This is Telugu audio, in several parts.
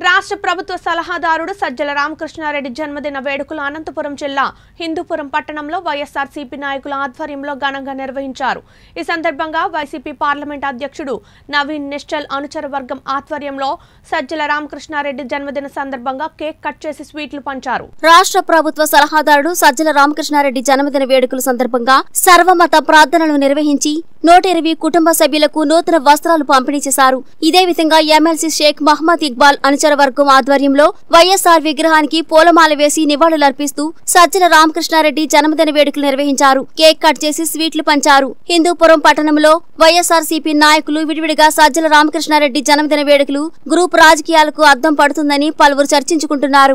రాష్ట్ర ప్రభుత్వ సలహాదారుడు సజ్జల రామకృష్ణారెడ్డి జన్మదిన వేడుకలు అనంతపురం జిల్లా హిందూపురం పట్టణంలో వైఎస్ఆర్సీపీ నాయకుల ఆధ్వర్యంలో ఘనంగా నిర్వహించారు ఈ సందర్భంగా వైసీపీ పార్లమెంట్ అధ్యక్షుడు నవీన్ నిశ్చల్ అనుచర వర్గం ఆధ్వర్యంలో సజ్జల రామకృష్ణారెడ్డి జన్మదిన సందర్భంగా కేక్ కట్ చేసి స్వీట్లు పంచారు రాష్ట్ర ప్రభుత్వ సలహాదారుడు సజ్జల రామకృష్ణారెడ్డి జన్మదిన వేడుకల సందర్భంగా సర్వమత ప్రార్థనలు నిర్వహించి నూట ఇరవై కుటుంబ సభ్యులకు నూతన వస్త్రాలు పంపిణీ చేశారు ఇదే విధంగా ఎమ్మెల్సీ షేక్ మహమ్మద్ ఇక్బాల్ అనుచర వర్గం ఆధ్వర్యంలో వైఎస్ఆర్ విగ్రహానికి పూలమాల వేసి నివాళులర్పిస్తూ సజ్జల రామకృష్ణారెడ్డి జన్మదిన వేడుకలు నిర్వహించారు కేక్ కట్ చేసి స్వీట్లు పంచారు హిందూపురం పట్టణంలో వైఎస్ఆర్ సిపి నాయకులు విడివిడిగా సజ్జల రామకృష్ణారెడ్డి జన్మదిన వేడుకలు గ్రూప్ రాజకీయాలకు అద్దం పడుతుందని పలువురు చర్చించుకుంటున్నారు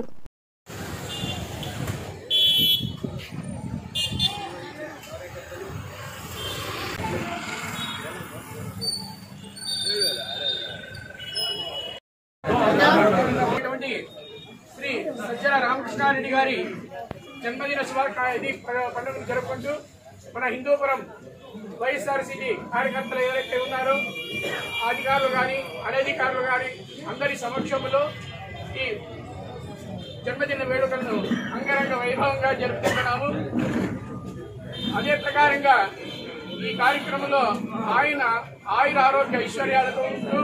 ఇటువంటి శ్రీ సజ్జల రామకృష్ణారెడ్డి గారి జన్మదిన శుభ ఇది పండుగ జరుపుకుంటూ మన హిందూపురం వైఎస్ఆర్సీపీ కార్యకర్తలు ఎవరైతే ఉన్నారో అధికారులు కానీ అనధికారులు కానీ అందరి సమక్షంలో ఈ జన్మదిన వేడుకలను అంగరంగ వైభవంగా జరుపుకుంటున్నాము అదే ప్రకారంగా ఈ కార్యక్రమంలో ఆయన ఆయుర ఆరోగ్య ఐశ్వర్యాలతో ఉంటూ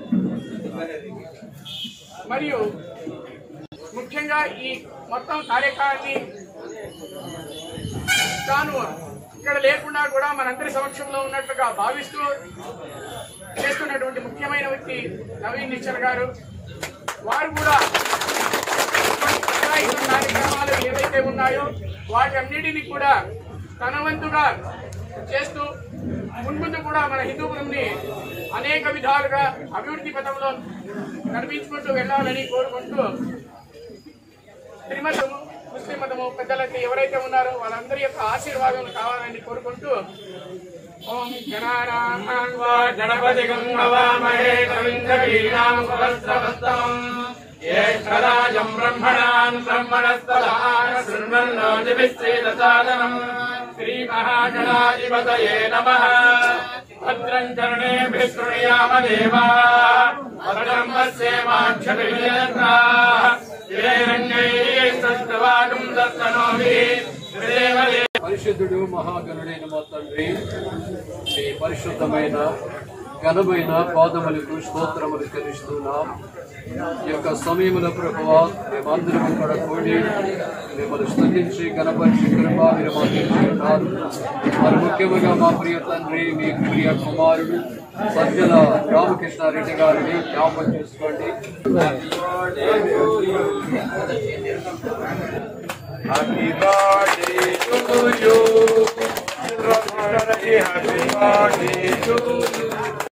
మరియు ముఖ్యంగా ఈ మొత్తం కార్యక్రమాన్ని తాను ఇక్కడ లేకుండా కూడా మనందరి సమక్షంలో ఉన్నట్లుగా భావిస్తూ చేస్తున్నటువంటి ముఖ్యమైన వ్యక్తి నవీన్ నిశ్చల్ గారు వారు కూడా ఇటువంటి సహాయక కార్యక్రమాలు ఏవైతే ఉన్నాయో వాటన్నిటిని కూడా తన వంతుగా చేస్తూ మున్ముందు కూడా మన హిందూపురంని అనేక విధాలుగా అభివృద్ధి పథంలో నడిపించుకుంటూ వెళ్ళాలని కోరుకుంటూ త్రిమతము ముస్లిం మతము పెద్దలకి ఎవరైతే ఉన్నారో వాళ్ళందరి యొక్క ఆశీర్వాదం కావాలని కోరుకుంటూ ఓం గణానాం వా గణపతి గంగవామహే కవిందీనాం సహస్రవస్తమం జ్యేష్ఠరాజం బ్రహ్మణాన్ బ్రహ్మణస్పదాన శృణ్వన్నో దివిశ్చేదసాదనం శ్రీమహాగణాధిపతయే నమః భద్రం కర్ణేభిः శృణుయామ దేవా భద్రం పశ్యేమాక్షభిర్యజత్రాः శ్రీరంగైः సస్తవాగం దత్తనోభిः శ్రీదేవదే పరిశుద్ధుడు మహాగణుడైన మా తండ్రి మీ పరిశుద్ధమైన ఘనమైన పాదములకు స్తోత్రములు చెల్లిస్తున్నాం ఈ యొక్క సమయముల ప్రభువ మేమందరం ఇక్కడ కూడి మిమ్మల్ని స్థుతించి గణపరిచి కృప మీరు మాకు ఇచ్చి ఉన్నారు మరి ముఖ్యముగా మా ప్రియ తండ్రి మీ ప్రియ కుమారుడు సజ్జల రామకృష్ణారెడ్డి గారిని జ్ఞాపకం చేసుకోండి Happy birthday to you. Happy birthday to you.